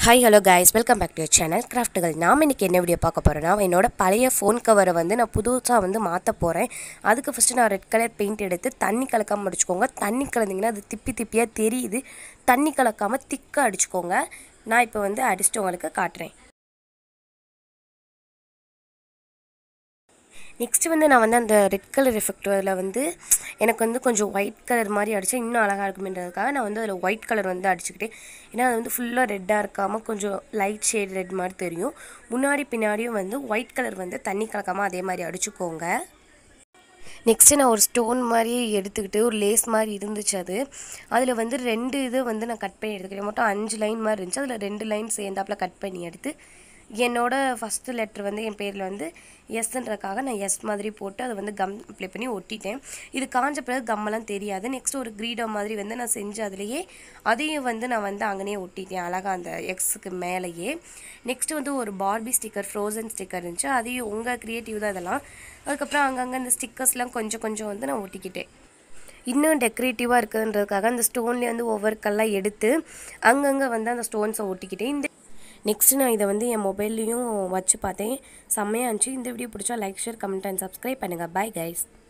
hi hello guys welcome back to channel கிராஃப்ட்டுகள் நாம் இன்றைக்கி என்ன வீடியோ பார்க்க போகிறேன்னா என்னோட பழைய ஃபோன் கவரை வந்து நான் புதுசாக வந்து மாற்ற போகிறேன் அதுக்கு ஃபஸ்ட்டு நான் ரெட் கலர் பெயிண்ட் எடுத்து தண்ணி கலக்காமல் அடிச்சுக்கோங்க தண்ணி கலந்திங்கன்னா அது திப்பி திப்பியாக தெரியுது தண்ணி கலக்காமல் திக்காக அடிச்சுக்கோங்க நான் இப்போ வந்து அடிச்சுட்டு உங்களுக்கு காட்டுறேன் நெக்ஸ்ட் வந்து நான் வந்து அந்த ரெட் கலர் எஃபெக்ட் அதில் வந்து எனக்கு வந்து கொஞ்சம் ஒயிட் கலர் மாதிரி அடித்தா இன்னும் அழகாக இருக்குமென்றதுக்காக நான் வந்து அதில் ஒயிட் கலர் வந்து அடிச்சுக்கிட்டேன் ஏன்னா அது வந்து ஃபுல்லாக ரெட்டாக இருக்காமல் கொஞ்சம் லைட் ஷேட் ரெட் மாதிரி தெரியும் முன்னாடி பின்னாடியும் வந்து ஒயிட் கலர் வந்து தண்ணி கலக்காமல் அதே மாதிரி அடிச்சுக்கோங்க நெக்ஸ்ட்டு நான் ஒரு ஸ்டோன் மாதிரி எடுத்துக்கிட்டு ஒரு லேஸ் மாதிரி இருந்துச்சு அது அதில் வந்து ரெண்டு இது வந்து நான் கட் பண்ணி எடுத்துக்கிட்டேன் மொத்தம் அஞ்சு லைன் மாதிரி இருந்துச்சு அதில் ரெண்டு லைன் சேர்ந்தாப்பில் கட் பண்ணி எடுத்து என்னோட ஃபஸ்ட்டு லெட்ரு வந்து என் பேரில் வந்து எஸ்ன்றக்காக நான் எஸ் மாதிரி போட்டு அதை வந்து கம் அப்ளை பண்ணி ஒட்டிட்டேன் இது காஞ்ச பிறகு கம்மெல்லாம் தெரியாது நெக்ஸ்ட் ஒரு கிரீடோ மாதிரி வந்து நான் செஞ்சு அதுலேயே அதையும் வந்து நான் வந்து அங்கனே ஒட்டிட்டேன் அழகாக அந்த எக்ஸுக்கு மேலேயே நெக்ஸ்ட்டு வந்து ஒரு பார்பி ஸ்டிக்கர் ஃப்ரோசன் ஸ்டிக்கர் இருந்துச்சு அதையும் உங்கள் க்ரியேட்டிவ் தான் இதெல்லாம் அதுக்கப்புறம் அங்கங்கே இந்த ஸ்டிக்கர்ஸ்லாம் கொஞ்சம் கொஞ்சம் வந்து நான் ஒட்டிக்கிட்டேன் இன்னும் டெக்கரேட்டிவாக இருக்குதுன்றதுக்காக அந்த ஸ்டோன்லேயே வந்து ஒவ்வொரு கல்லாக எடுத்து அங்கங்கே வந்து அந்த ஸ்டோன்ஸை ஒட்டிக்கிட்டேன் இந்த நெக்ஸ்ட்டு நான் இதை வந்து என் மொபைல்லையும் வச்சு பார்த்தேன் செம்மையாக இருந்துச்சு இந்த வீடியோ பிடிச்சா like share comment and subscribe பண்ணுங்கள் பை கைஸ்